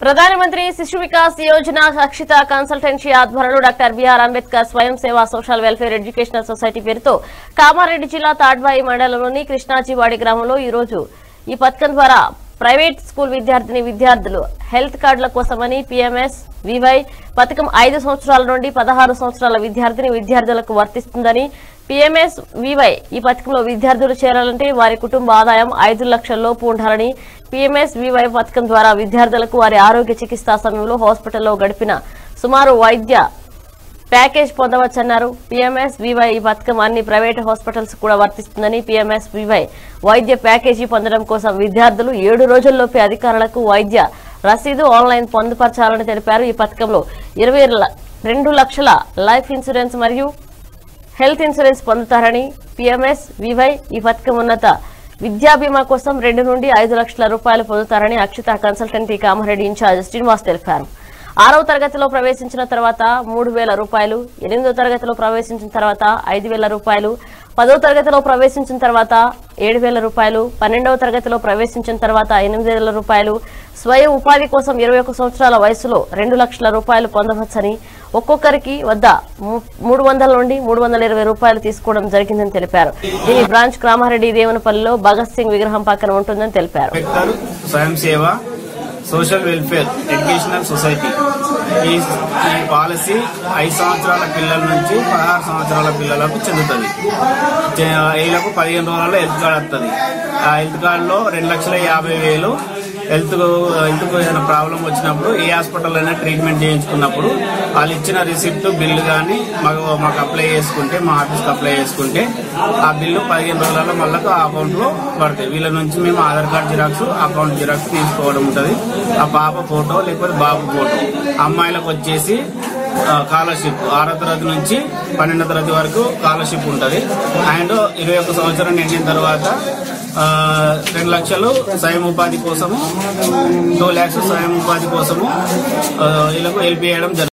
ప్రధానమంత్రి శిశు వికాస్ యోజన రక్షిత కన్సల్టెన్సీ ఆధ్వర్యంలో డాక్టర్ బిఆర్ అంబేద్కర్ స్వయం సేవా సోషల్ వెల్ఫేర్ ఎడ్యుకేషనల్ సొసైటీ పేరుతో కామారెడ్డి జిల్లా తాడ్వాయి మండలంలోని కృష్ణాజీవాడి గ్రామంలో ఈ రోజు ఈ పథకం ద్వారా ప్రైవేట్ స్కూల్ విద్యార్థిని విద్యార్థులు హెల్త్ కార్డుల కోసమని పీఎంఎస్ వివై పథకం ఐదు సంవత్సరాల నుండి పదహారు సంవత్సరాల విద్యార్థిని విద్యార్థులకు వర్తిస్తుందని పీఎంఎస్ వివై ఈ పథకంలో విద్యార్థులు చేరాలంటే వారి కుటుంబ ఆదాయం ఐదు లక్షల లోపు ఉండాలని పీఎంఎస్ వివై పథకం ద్వారా విద్యార్థులకు వారి ఆరోగ్య చికిత్సా సమయంలో హాస్పిటల్లో గడిపిన సుమారు వైద్య ప్యాకేజ్ పొందవచ్చన్నారు పీఎంఎస్ వివై ఈ పథకం అన్ని ప్రైవేట్ హాస్పిటల్స్ కూడా వర్తిస్తుందని పీఎంఎస్ వివై వైద్య ప్యాకేజీ పొందడం కోసం విద్యార్థులు ఏడు రోజుల్లోపే అధికారులకు వైద్య రసీదు ఆన్లైన్ పొందుపరచాలని తెలిపారు ఈ పథకంలో ఇరవై రెండు లక్షల లైఫ్ ఇన్సూరెన్స్ మరియు హెల్త్ ఇన్సూరెన్స్ పొందుతారని పీఎంఎస్ వివై ఈ పథకం ఉన్నత విద్యా బీమా కోసం రెండు నుండి ఐదు లక్షల రూపాయలు పొందుతారని అక్షిత కన్సల్టెంట్ కామారెడ్డి ఇన్ఛార్జ్ శ్రీనివాస్ తెలిపారు ఆరవ తరగతిలో ప్రవేశించిన తర్వాత మూడు వేల రూపాయలు ఎనిమిదో తరగతిలో ప్రవేశించిన తర్వాత ఐదు వేల రూపాయలు పదో తరగతిలో ప్రవేశించిన తర్వాత ఏడు వేల రూపాయలు పన్నెండవ తరగతిలో ప్రవేశించిన తర్వాత ఎనిమిది వేల రూపాయలు స్వయం ఉపాధి కోసం ఇరవై ఒక సంవత్సరాల వయసులో రెండు లక్షల రూపాయలు పొందవచ్చని ఒక్కొక్కరికి వద్ద ము- మూడు వందల నుండి మూడు వందల ఇరవై రూపాయలు తీసుకోవడం జరిగిందని తెలిపారు దీని బ్రాంచ్ క్రామారెడ్డి దేవనపల్లిలో భగత్ సింగ్ విగ్రహం పక్కన ఉంటుందని తెలిపారు అంబేద్కర్ స్వయం సేవ సోషల్ వెల్ఫేర్ ఎడ్యుకేషనల్ సొసైటీ ఈ ఈ పాలసీ ఐదు సంవత్సరాల పిల్లల నుంచి పదహారు సంవత్సరాల పిల్లలకు చెందుతుంది చె- వీళ్ళకు పదిహేను రోజుల్లో హెల్త్ కార్డ్ వస్తుంది ఆ హెల్త్ కార్డులో రెండు లక్షల యాభై వేలు హెల్త్ హెల్త్ ఏదైనా ప్రాబ్లం వచ్చినప్పుడు ఏ హాస్పిటల్ అయినా ట్రీట్మెంట్ చేయించుకున్నప్పుడు వాళ్ళు ఇచ్చిన రిసిప్ట్ బిల్లు కానీ మాకు మాకు అప్లై చేసుకుంటే మా ఆఫీస్కి అప్లై చేసుకుంటే ఆ బిల్లు పదిహేను రోజులలో మళ్ళీ ఆ అకౌంట్లో పడతాయి వీళ్ళ నుంచి మేము Aadhaar card xerox account xerox తీసుకోవడం ఉంటుంది ఆ పాప ఫోటో లేకపోతే బాబు ఫోటో అమ్మాయిలకు వచ్చేసి స్కాలర్షిప్ ఆరో తరగతి నుంచి పన్నెండో తరగతి వరకు స్కాలర్షిప్ ఉంటుంది అండ్ ఇరవై ఒక్క సంవత్సరం నిండిన తర్వాత ఆ, రెండు లక్షలు స్వయం ఉపాధి కోసము టూ ల్యాక్స్ స్వయం ఉపాధి కోసము ఆ, వీళ్ళకు హెల్ప్ చేయడం జరుగుతుంది